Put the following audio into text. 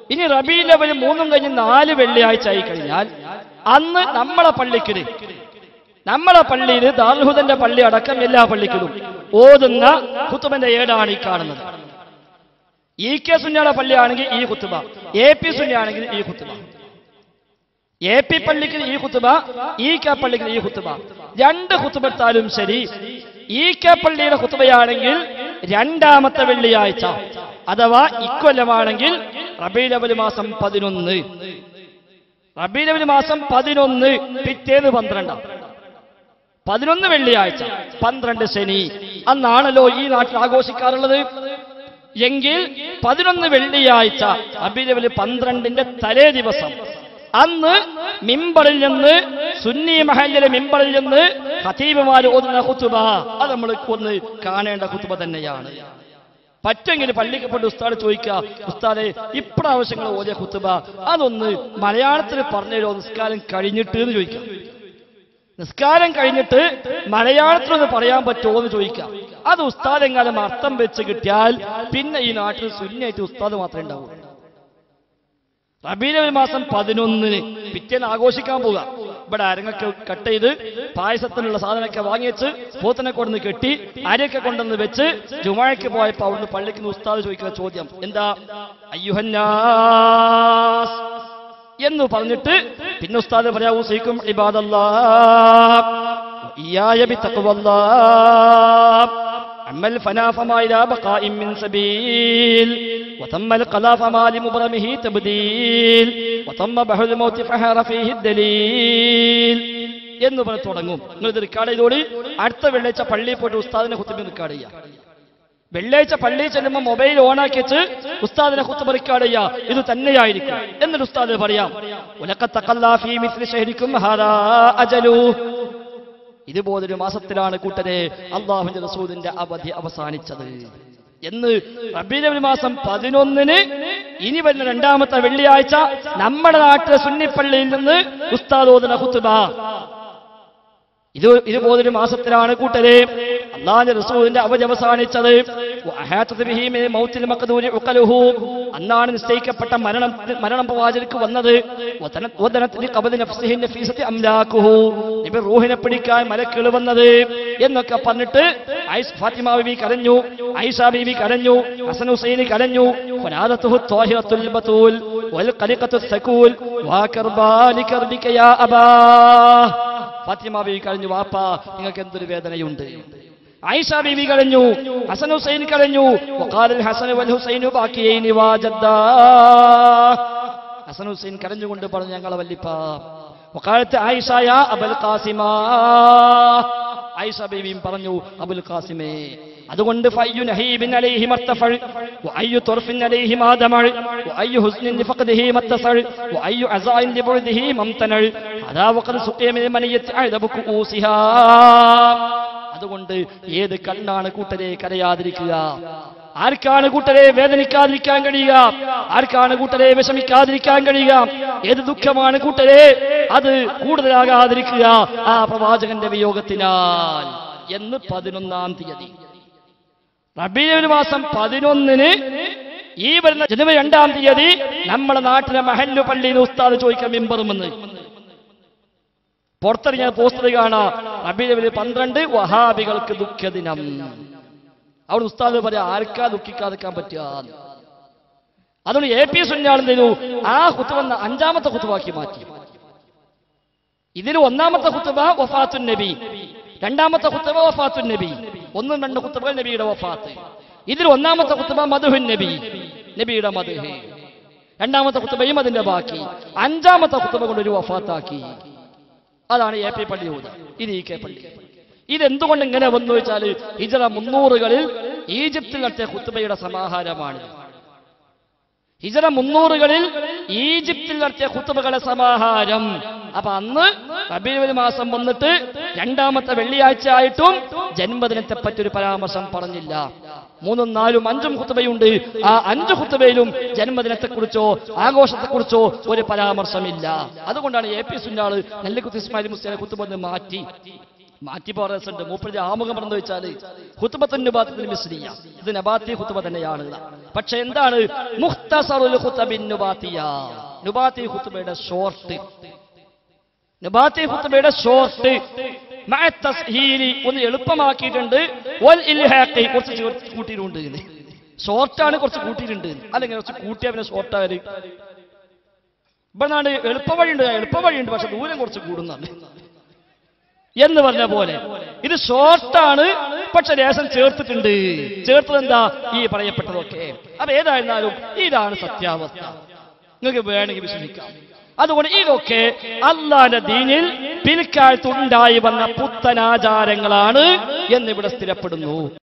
ഇനി റബി ലെവൽ മൂന്നും കഴിഞ്ഞ് നാല് വെള്ളിയാഴ്ച ആയി കഴിഞ്ഞാൽ അന്ന് നമ്മളെ പള്ളിക്കിട് നമ്മളെ പള്ളിയിൽ ദാർഹുദന്റെ പള്ളി അടക്കം എല്ലാ പള്ളിക്കിടും ഓതുന്ന കുത്തുബന്റെ ഏടാണ് ഈ കാണുന്നത് ഇ കെ സുന്നിയുടെ പള്ളിയാണെങ്കിൽ ഈ കുത്തുബ എ പി സുന്നിയാണെങ്കിൽ ഈ കുത്തുബ എ പി പള്ളിക്ക് ഈ കുത്തുബ ഇ കെ പള്ളിക്ക് ഈ കുത്തുബ രണ്ട് കുത്തുബെടുത്താലും ശരി ഇ കെ പള്ളിയുടെ കുത്തുബയാണെങ്കിൽ രണ്ടാമത്തെ വെള്ളിയാഴ്ച അഥവാ ഇക്കൊല്ലമാണെങ്കിൽ റബീലവൽ മാസം പതിനൊന്ന് റബീലവൽ മാസം പതിനൊന്ന് പിറ്റേന്ന് പന്ത്രണ്ടാം പതിനൊന്ന് വെള്ളിയാഴ്ച പന്ത്രണ്ട് ശനി അന്നാണല്ലോ ഈ നാട്ടിൽ ആഘോഷിക്കാറുള്ളത് എങ്കിൽ പതിനൊന്ന് വെള്ളിയാഴ്ച അബിലവല് പന്ത്രണ്ടിന്റെ തലേ ദിവസം അന്ന് മിമ്പറിൽ നിന്ന് സുന്നി മഹല്ലിലെ മിമ്പറിൽ നിന്ന് ഖതീബുമാർ ഓതുന്ന കുത്തുബ അത് നമ്മൾ ഒന്ന് കാണേണ്ട കുത്തുബ തന്നെയാണ് പറ്റുമെങ്കിൽ പള്ളിക്ക് പോയിട്ട് ഉസ്താദ് ചോദിക്കുക ഉസ്താദെ ഇപ്രാവശ്യങ്ങൾ ഓതിയ കുത്തുബ അതൊന്ന് മലയാളത്തിൽ പറഞ്ഞുതരോ നിസ്കാരം കഴിഞ്ഞിട്ട് എന്ന് ചോദിക്കാം നിസ്കാരം കഴിഞ്ഞിട്ട് മലയാളത്തിലൊന്ന് പറയാൻ പറ്റുമോ എന്ന് ചോദിക്കാം അത് ഉസ്താദ് എങ്ങാനും അർത്ഥം വെച്ച് കിട്ടിയാൽ പിന്നെ ഈ നാട്ടിൽ സുന്നിയായിട്ട് ഉസ്താദ് മാത്രമേ ഉണ്ടാവൂ റബീലവൽ മാസം പതിനൊന്നിന് പിറ്റേന്ന് ആഘോഷിക്കാൻ പോവുക ഇവിടെ അരങ്ങൊക്കെ കട്ട് ചെയ്ത് പായസത്തിനുള്ള സാധനമൊക്കെ വാങ്ങിച്ച് പോത്തിനെ കൊണ്ടുവന്ന് കെട്ടി അരയൊക്കെ കൊണ്ടുവന്ന് വെച്ച് ജുമാഴയ്ക്ക് പോയപ്പോ അവിടുന്ന് പള്ളിക്ക് ഉസ്താദ് ചോദിക്കുന്ന ചോദ്യം എന്താ അയ്യുഹന്നാസ് എന്ന് പറഞ്ഞിട്ട് പിന്നെ ഉസ്താദ് പറയാ ഊസീക്കും ഇബാദല്ലാ ഇയ്യായ ബിത്തഖ്വല്ലാ أما الفنا فما إلى بقاء من سبيل وثم القضاء فما لمبرمه تبديل وثم بحر الموت فحار فيه الدليل എന്ന് പറഞ്ഞ് തുടങ്ങും നിങ്ങൾ ഇത് റെക്കോർഡ് ചെയ്തോടി അടുത്ത വെള്ളിയാഴ്ച പള്ളിയിൽ പോയിട്ട് ഉസ്താദിനെ കുത്തുമ്പോൾ റെക്കോർഡ് ചെയ്യാം വെള്ളിയാഴ്ച പള്ളിയിൽ ചെല്ലുമ്പോൾ മൊബൈൽ ഓണാക്കി വെച്ച് ഉസ്താദിനെ കുത്തുമ്പോൾ റെക്കോർഡ് ചെയ്യാം ഇത് തന്നെയായിരിക്കും എന്നിട്ട് ഉസ്താദ് പറയാം ഉലക്കത്തക്കല്ലാഫി മിസ്ലി ശഹരിക്കും ഹാദാ അജലു ഇതുപോലൊരു മാസത്തിലാണ് കൂട്ടരെ അള്ളാഹുവിന്റെ റസൂലിന്റെ അവധി അവസാനിച്ചത് എന്ന് റബീലവൽ മാസം പതിനൊന്നിന് ഇനി വരുന്ന രണ്ടാമത്തെ വെള്ളിയാഴ്ച നമ്മുടെ നാട്ടിലെ സുന്നിപ്പള്ളിയിൽ നിന്ന് ഉസ്താദോദന കുത്തുബ ഇത് ഇതുപോലൊരു മാസത്തിലാണ് കൂട്ടരെ അള്ളാഹിന്റെ റസൂലിന്റെ അവധി അവസാനിച്ചത് വഅഹാത്തത് ബിഹി മിൻ മൗത്തിൽ മഖ്ദൂരി ഉഖലുഹു. അന്നാണ് നിശ്ചയിക്കപ്പെട്ട മരണം മരണം പ്രവാചകർക്ക് വന്നത് വതന- വതനത് ലിഖബ്ദി നഫ്സിഹി നഫീസത്തി അംലാക്കുഹു. നബി റൂഹിനെ പിടിക്കാൻ മലക്കുകൾ വന്നത് എന്നൊക്കെ പറഞ്ഞിട്ട് ഐസ് ഫാത്തിമ ബീവി കരഞ്ഞു ഐഷ ബീവി കരഞ്ഞു ഹസൻ ഹുസൈൻ കരഞ്ഞു ഫനാദത്തുഹു ത്വാഹിറത്തുൽ ബതൂൽ വൽ ഖലിഖത്തു സകൂൽ വാ കർബാലി കർബിക യാ അബാ ഫാത്തിമ ബീവി കരഞ്ഞു വാപ്പാ നിങ്ങൾക്ക് എന്തൊരു വേദനയുണ്ട് ആയിഷ ബീവി കരഞ്ഞു ഹസൻ ഹുസൈൻ കരഞ്ഞു വഖാലൽ ഹസൻ വൽ ഹുസൈൻ ബാക്കിയൈനി വാജദ്ദാ ഹസൻ ഹുസൈൻ കരഞ്ഞുകൊണ്ട് പറഞ്ഞു ഞങ്ങളെ വല്ലിപ്പ വഖാലത്ത് ആയിഷ യാ അബൽ ഖാസിമ ആയിഷ ബീവിയും പറഞ്ഞു അബുൽ ഖാസിമേ അതുകൊണ്ട് ഫയ്യു നഹീബിൻ അലൈഹി മർത്തഫൾ വഅയ്യു തുർഫിൻ അലൈഹി മാദമൾ വഅയ്യു ഹുസ്നിൻ ലിഫഖദിഹി മത്തസൾ വഅയ്യു അസായിൻ ലിബുദിഹി മംതനൾ അദാ വഖദ് സുഖിയ മിൻ മനിയത്തി അഅദബു കുഊസിഹാ അതുകൊണ്ട് ഏത് കണ്ണാണ് കൂട്ടരെ കരയാതിരിക്കുക ആർക്കാണ് കൂട്ടരെ വേദനിക്കാതിരിക്കാൻ കഴിയുക ആർക്കാണ് കൂട്ടരെ വിഷമിക്കാതിരിക്കാൻ കഴിയുക ഏത് ദുഃഖമാണ് കൂട്ടരെ അത് കൂടുതലാകാതിരിക്കുക ആ പ്രവാചകന്റെ വിയോഗത്തിനാൽ എന്ന് പതിനൊന്നാം തീയതി റബീഉൽ മാസം പതിനൊന്നിന് ഈ വരുന്ന ജനുവരി രണ്ടാം തീയതി നമ്മുടെ നാട്ടിലെ മഹല്ലു പള്ളിയിൽ ഉസ്താദ് ചോദിക്കാൻ മിമ്പറുമെന്ന് പുറത്തിറങ്ങിയ പോസ്റ്റർ കാണാ റബീലവല് പന്ത്രണ്ട് വഹാബികൾക്ക് ദുഃഖദിനം അവിടെ ഉസ്താദ് പറയാ ആർക്കാ ദുഃഖിക്കാതിരിക്കാൻ പറ്റുക അതുകൊണ്ട് എ പി സുഞ്ഞാൾ എന്ത് ചെയ്തു ആ കുത്തുവന്ന അഞ്ചാമത്തെ കുത്തുവാക്കി മാറ്റി ഇതിൽ ഒന്നാമത്തെ കുത്തുബ വഫാത്തുൻ നബി രണ്ടാമത്തെ കുത്തുബ വഫാത്തുൻ നബി ഒന്നും രണ്ട് കുത്തുബകൾ നബിയുടെ വഫാത്ത് ഇതിൽ ഒന്നാമത്തെ കുത്തുബ മധുഹുൻ നബി നബിയുടെ മധുഹ് രണ്ടാമത്തെ കുത്തുബയും അതിന്റെ ബാക്കി അഞ്ചാമത്തെ കുത്തുബ കൊണ്ട് ഒരു വഫാത്താക്കി അതാണ് എ പി പള്ളി ഊത ഇത് ഇ കെ പള്ളി ഇതെന്തുകൊണ്ട് ഇങ്ങനെ വന്നു വെച്ചാൽ ഹിജറ മുന്നൂറുകളിൽ ഈജിപ്തിൽ നടത്തിയ കുത്തുബയുടെ സമാഹാരമാണ് ഹിജറ മുന്നൂറുകളിൽ ഈജിപ്തിൽ നടത്തിയ കുത്തുബകളുടെ സമാഹാരം അപ്പൊ അന്ന് റബീഉൽ മാസം വന്നിട്ട് രണ്ടാമത്തെ വെള്ളിയാഴ്ച ആയിട്ടും ജന്മദിനത്തെ പറ്റി ഒരു പരാമർശം പറഞ്ഞില്ല മൂന്നും നാലും അഞ്ചും കുത്തുബയുണ്ട് ആ അഞ്ചു കുത്തുബയിലും ജന്മദിനത്തെക്കുറിച്ചോ ആഘോഷത്തെക്കുറിച്ചോ ഒരു പരാമർശമില്ല അതുകൊണ്ടാണ് എ പി സുന്നാള് നെല്ലിക്കുത്ത് ഇസ്മായിൽ മുസ്ലിനെ കുത്തുബന്ന് മാറ്റി മാറ്റി പറയുന്നുണ്ട് മൂപ്പരുടെ ആമുഖം പറഞ്ഞു വെച്ചാല് ഹുത്തുബത്തുൻ നുബാത്തിൽ മിസ്രിയ ഇത് നബാത്തി ഹുത്തുബ തന്നെയാണ് പക്ഷെ എന്താണ് മുഖ്തസറുൽ ഖുതബിൻ നുബാത്തിയ നുബാത്തി ഹുത്തുബയുടെ ഷോർട്ട് നുബാത്തി ഹുത്തുബയുടെ ഷോർട്ട് മഅ തസ്ഹീലി ഒന്ന് എളുപ്പമാക്കിയിട്ടുണ്ട് വൽ ഇൽഹാഖി കുറച്ച് ചേർത്ത് കൂട്ടിയിട്ടുണ്ട് എന്ന്. ഷോർട്ടാണ് കുറച്ച് കൂട്ടിയിട്ടുണ്ട് അല്ലെങ്കിൽ കുറച്ച് കൂട്ടിയാൽ പിന്നെ ഷോർട്ടായത് ഇവിടെ നാട് എളുപ്പ വഴിയുണ്ട് എളുപ്പ വഴിയുണ്ട് പക്ഷെ ദൂരം കുറച്ച് കൂടുന്നുണ്ട് എന്ന് പറഞ്ഞ പോലെ ഇത് ഷോർട്ടാണ് പക്ഷെ ലേശം ചേർത്തിട്ടുണ്ട് ചേർത്തത് എന്താ ഈ പറയപ്പെട്ടതൊക്കെ അപ്പൊ ഏതായിരുന്നാലും ഇതാണ് സത്യാവസ്ഥ നിങ്ങൾക്ക് വേണമെങ്കിൽ വിശ്വസിക്കാം അതുകൊണ്ട് ഇതൊക്കെ അള്ളാന്റെ ദീനിൽ പിൽക്കാലത്തുണ്ടായി വന്ന പുത്തനാചാരങ്ങളാണ് എന്നിവിടെ സ്ഥിരപ്പെടുന്നു